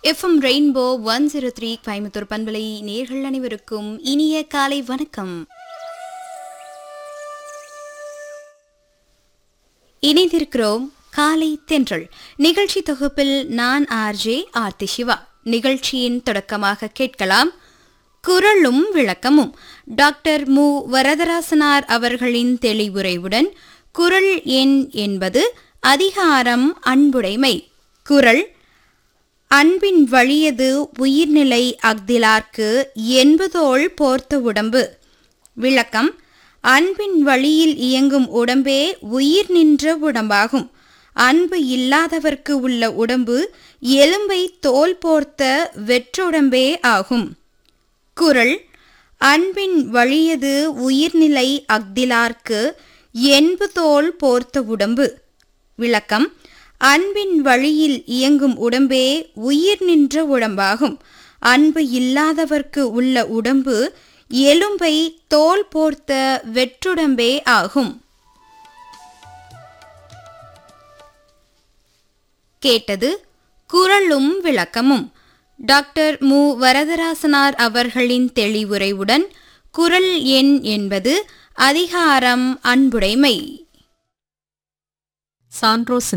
FM rainbow one zero three Coimbatore பண்பலை நேர்கள் அனைவருக்கும் இனிய காலை வணக்கம் இணைந்திருக்கிறோம் காலை தென்றல் நிகழ்ச்சி தொகுப்பில் நான் ஆர்ஜே ஆர்த்தி சிவா நிகழ்ச்சியின் தொடக்கமாக கேட்கலாம் குரலும் விளக்கமும் டாக்டர் மு வரதராசனார் அவர்களின் தெளிவுரைவுடன் குரல் எண் என்பது அதிகாரம் அன்புடைமை குரல் அன்பின் வழியது உயிர்நிலை அஃதிலார்க்கு என்பதோள் போர்த்த உடம்பு விளக்கம் அன்பின் வழியில் இயங்கும் உடம்பே உயிர் நின்ற உடம்பாகும் அன்பு இல்லாதவர்க்கு உள்ள உடம்பு எலும்பை தோல் போர்த்த வெற்றுடம்பே ஆகும் குரல் அன்பின் வழியது உயிர்நிலை அஃதிலார்க்கு என்பு தோல் போர்த்த உடம்பு விளக்கம் அன்பின் வழியில் இயங்கும் உடம்பே உயிர் நின்ற உடம்பாகும் அன்பு இல்லாதவர்க்கு உள்ள உடம்பு எலும்பை தோல் போர்த்த வெற்றுடம்பே ஆகும் கேட்டது குரலும் விளக்கமும் டாக்டர் மு வரதராசனார் அவர்களின் தெளிவுரைவுடன் குரல் எண் என்பது அதிகாரம் அன்புடைமை சான்றோஸ்